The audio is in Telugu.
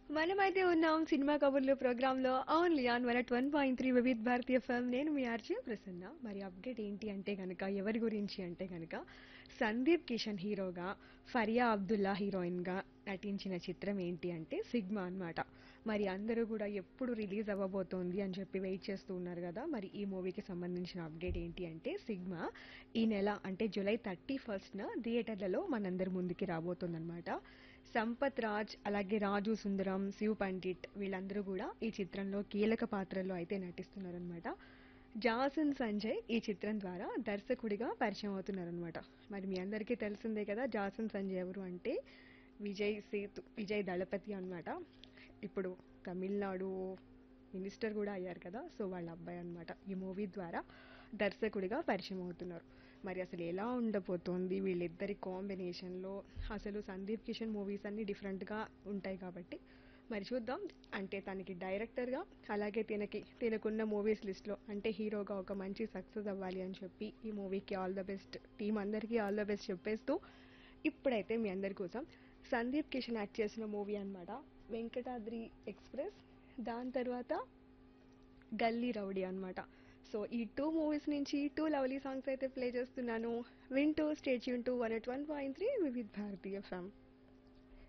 మనమైతే ఉన్నాం సినిమా కబుర్లు ప్రోగ్రామ్ లో only on one at one point three Vividh Bharatiya film నేను మీ ఆర్జే ప్రసన్న మరి అప్డేట్ ఏంటి అంటే గనక ఎవరి గురించి అంటే గనక సందీప్ కిషన్ హీరోగా ఫరియా అబ్దుల్లా హీరోయిన్ గా నటించిన చిత్రం ఏంటి అంటే సిగ్మా అన్నమాట మరి అందరూ కూడా ఎప్పుడు రిలీజ్ అవ్వబోతోంది అని చెప్పి వెయిట్ చేస్తూ ఉన్నారు కదా మరి ఈ మూవీకి సంబంధించిన అప్డేట్ ఏంటి అంటే సిగ్మా ఈ నెల అంటే జూలై థర్టీ ఫస్ట్న థియేటర్లలో మనందరి ముందుకి రాబోతోందన్నమాట సంపత్ రాజ్ అలాగే రాజు సుందరం శివ్ పండిట్ వీళ్ళందరూ కూడా ఈ చిత్రంలో కీలక పాత్రల్లో అయితే నటిస్తున్నారనమాట జాసన్ సంజయ్ ఈ చిత్రం ద్వారా దర్శకుడిగా పరిచయం అవుతున్నారనమాట మరి మీ అందరికీ తెలిసిందే కదా జాసన్ సంజయ్ ఎవరు అంటే విజయ్ సేతు విజయ్ దళపతి అన్నమాట ఇప్పుడు తమిళనాడు మినిస్టర్ కూడా అయ్యారు కదా సో వాళ్ళ అబ్బాయి అన్నమాట ఈ మూవీ ద్వారా దర్శకుడిగా పరిచయం అవుతున్నారు మరి అసలు ఎలా ఉండబోతోంది వీళ్ళిద్దరి కాంబినేషన్లో అసలు సందీప్ కిషన్ మూవీస్ అన్ని డిఫరెంట్గా ఉంటాయి కాబట్టి మరి చూద్దాం అంటే తనకి డైరెక్టర్గా అలాగే తినకి తినకున్న మూవీస్ లిస్ట్లో అంటే హీరోగా ఒక మంచి సక్సెస్ అవ్వాలి అని చెప్పి ఈ మూవీకి ఆల్ ద బెస్ట్ టీం అందరికీ ఆల్ ద బెస్ట్ చెప్పేస్తూ ఇప్పుడైతే మీ అందరి కోసం సందీప్ కిషన్ యాక్ట్ చేసిన మూవీ అన్నమాట వెంకటాద్రి ఎక్స్ప్రెస్ దాని తర్వాత గల్లీ రౌడీ అన్నమాట సో ఈ టూ మూవీస్ నుంచి టూ లవ్లీ సాంగ్స్ అయితే ప్లే చేస్తున్నాను వింటూ stay tuned to one at one point three Vividh Bharatiya ఫ్యామ్